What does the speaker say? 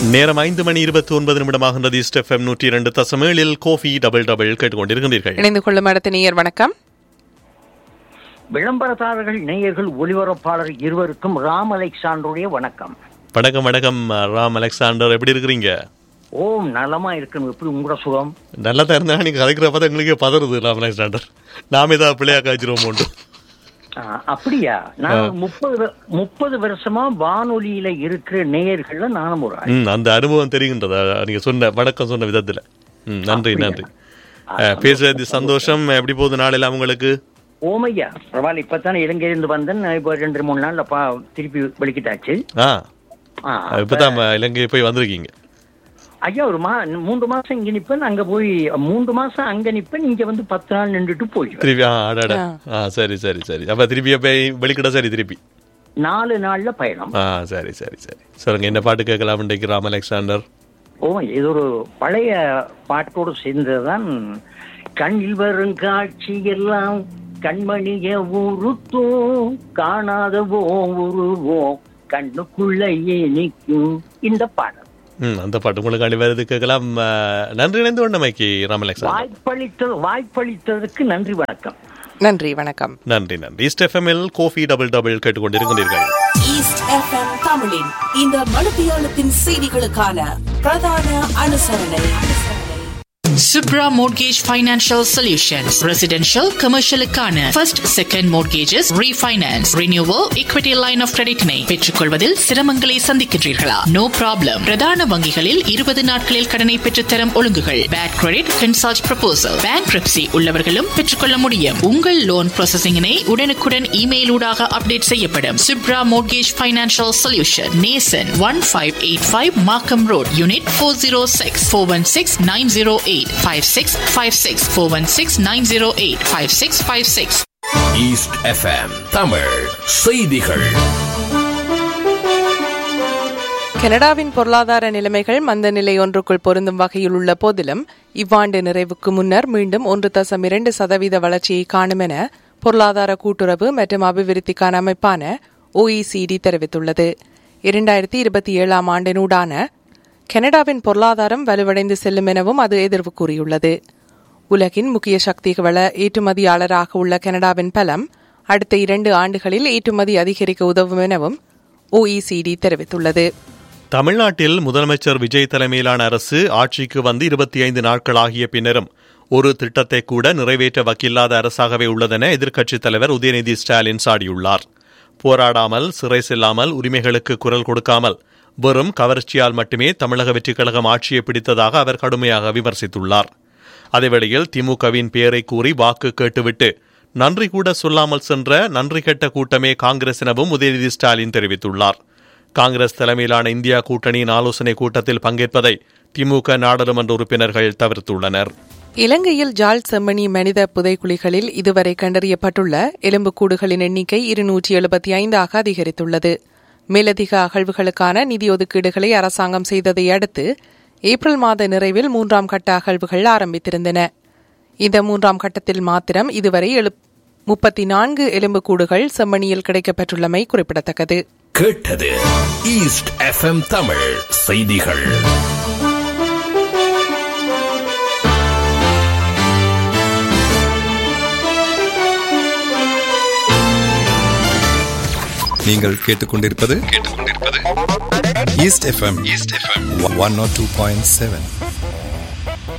நேரம் ஐந்து மணி இருபத்தி ஒன்பது நிமிடமாகின்றது ஈஸ்ட் எஃப்எம் நூற்றி இரண்டு தசமேழில் கோஃபி டபுள் டபுள் கேட்டுக்கொண்டிருக்கின்றீர்கள் இணைந்து கொள்ளும் அடுத்த நேயர் வணக்கம் விளம்பரதாரர்கள் நேயர்கள் ஒளிபரப்பாளர் இருவருக்கும் ராம் அலெக்சாண்டருடைய வணக்கம் வணக்கம் வணக்கம் ராம் அலெக்சாண்டர் எப்படி இருக்கிறீங்க ஓம் நலமா இருக்கணும் எப்படி உங்களோட சுகம் நல்லா தான் இருந்தா நீங்க கதைக்கிற பார்த்தா எங்களுக்கே பதறுது ராம் அலெக்சாண்டர் நாம ஏதாவது பிள்ளையா காய்ச்சிருவோம் உண்டு ஆ, அப்படியா நான் முப்பது வ- முப்பது வருஷமா வானொலியில இருக்கிற நேயர்கள்ல நானும் ஒரு ஆள் ம் அந்த அனுபவம் தெரிகின்றதா நீங்க சொன்ன வணக்கம் சொன்ன விதத்துல ம் நன்றி நன்றி அஹ், பேசுறது சந்தோஷம் எப்படி போகுது நாளெல்லாம் உங்களுக்கு ஓமையா பரவாயில்ல இப்பதானே இலங்கையிலிருந்து வந்தேன் நான் இப்போ ரெண்டு மூணு நாள்ல பா திருப்பி வெளிக்கிட்டாச்சு ஆ ஆ, இப்பதான் இலங்கை போய் வந்திருக்கீங்க ஐயா ஒரு மா மூன்று மாசம் இங்க நிப்பேன் அங்க போய் மூன்று மாசம் அங்க நிப்பேன் இங்க வந்து பத்து நாள் நின்றுட்டு போயிடுவேன் திருப்பி ஆ அடாடா ஆ சரி சரி சரி அப்ப திருப்பி போய் வெளிக்கிட சரி திருப்பி நாலு நாள்ல பயணம் ஆ சரி சரி சரி சொல்லுங்க என்ன பாட்டு கேட்கலாம் இன்றைக்கு ராம் அலெக்சாண்டர் ஓ இது ஒரு பழைய பாட்டோடு சேர்ந்ததுதான் கண்ணில் வரும் காட்சி எல்லாம் கண்மணிய உருத்தும் காணாதவோ உருவோம் கண்ணுக்குள்ளேயே நிற்கும் இந்த பாடல் ம் அந்த பாட்டு உங்களுக்கு அணி வருது கேட்கலாம் ஆ, நன்றி இணைந்து கொண்டமைக்கு ராம் அலெக்சாண்டர் வாய்ப்பளித்தது வாய்ப்பளித்ததற்கு நன்றி வணக்கம் நன்றி வணக்கம் நன்றி நன்றி ஈஸ்ட் எஃப்எம்எல் கோஃபி டபுள் டபுள் கேட்டுக்கொண்டிருக்கிறீர்கள் ஈஸ்ட் எஃப்எம் தமிழின் இந்த மனுபியாளத்தின் செய்திகளுக்கான பிரதான அனுசரணை Subra Mortgage Financial Solutions. Residential, commercial-க்கான first, second mortgages, refinance, renewal, equity line of credit-னை பெற்றுக்கொள்வதில் சிரமங்களை சந்திக்கின்றீர்களா? No problem. பிரதான வங்கிகளில் 20 நாட்களில் கடனை பெற்றுத்தரும் ஒழுங்குகள். Bad credit, consult proposal. Bankruptcy உள்ளவர்களும் பெற்றுக்கொள்ள முடியும். உங்கள் லோன் ப்ராசஸிங்கினை உடனுக்குடன் இமெயில் ஊடாக அப்டேட் செய்யப்படும். Subra Mortgage Financial Solution. Nesan 1585 Markham Road, Unit 406 416 908 5656 416 908 5656 east FM Tamil செய்திகள் கனடாவின் பொருளாதார நிலைமைகள் மந்த நிலை ஒன்றுக்குள் பொருந்தும் வகையில் உள்ள போதிலும் இவ்வாண்டு நிறைவுக்கு முன்னர் மீண்டும் ஒன்று தசம் இரண்டு சதவீத வளர்ச்சியை காணும் என பொருளாதார கூட்டுறவு மற்றும் அபிவிருத்திக்கான அமைப்பான OECD தெரிவித்துள்ளது இரண்டாயிரத்தி இருபத்தி ஏழாம் ஆண்டினூடான கனடாவின் பொருளாதாரம் வலுவடைந்து செல்லும் எனவும் அது எதிர்வு கூறியுள்ளது உலகின் முக்கிய சக்தி வள ஏற்றுமதியாளராக உள்ள கனடாவின் பலம் அடுத்த இரண்டு ஆண்டுகளில் ஏற்றுமதி அதிகரிக்க உதவும் எனவும் OECD தெரிவித்துள்ளது தமிழ்நாட்டில் முதலமைச்சர் விஜய் தலைமையிலான அரசு ஆட்சிக்கு வந்து இருபத்தி ஐந்து நாட்களாகிய பின்னரும் ஒரு திட்டத்தை கூட நிறைவேற்ற வக்கில்லாத அரசாகவே உள்ளதென எதிர்க்கட்சித் தலைவர் உதயநிதி ஸ்டாலின் சாடியுள்ளார் போராடாமல் சிறை செல்லாமல் உரிமைகளுக்கு குரல் கொடுக்காமல் வெறும் கவர்ச்சியால் மட்டுமே தமிழக வெற்றிக் கழகம் ஆட்சியை பிடித்ததாக அவர் கடுமையாக விமர்சித்துள்ளார் அதேவேளையில் திமுகவின் பெயரை கூறி வாக்கு கேட்டுவிட்டு நன்றி கூட சொல்லாமல் சென்ற நன்றி கெட்ட கூட்டமே காங்கிரஸ் எனவும் உதயநிதி ஸ்டாலின் தெரிவித்துள்ளார் காங்கிரஸ் தலைமையிலான இந்தியா கூட்டணியின் ஆலோசனை கூட்டத்தில் பங்கேற்பதை திமுக நாடாளுமன்ற உறுப்பினர்கள் தவிர்த்துள்ளனர் இலங்கையில் ஜாழ் செம்மணி மனித புதைக்குழிகளில் இதுவரை கண்டறியப்பட்டுள்ள எலும்புக்கூடுகளின் எண்ணிக்கை இருநூற்றி எழுபத்தி ஐந்தாக அதிகரித்துள்ளது மேலதிக அகழ்வுகளுக்கான நிதி ஒதுக்கீடுகளை அரசாங்கம் செய்ததை அடுத்து ஏப்ரல் மாத நிறைவில் மூன்றாம் கட்ட அகழ்வுகள் ஆரம்பித்திருந்தன இந்த மூன்றாம் கட்டத்தில் மாத்திரம் இதுவரை எழு- முப்பத்தி நான்கு எலும்புக்கூடுகள் செம்மணியில் கிடைக்கப்பெற்றுள்ளமை குறிப்பிடத்தக்கது கேட்டது ஈஸ்ட் எஃப்எம் தமிழ் செய்திகள் நீங்கள் கேட்டுக்கொண்டிருப்பது east FM east FM one nought two point seven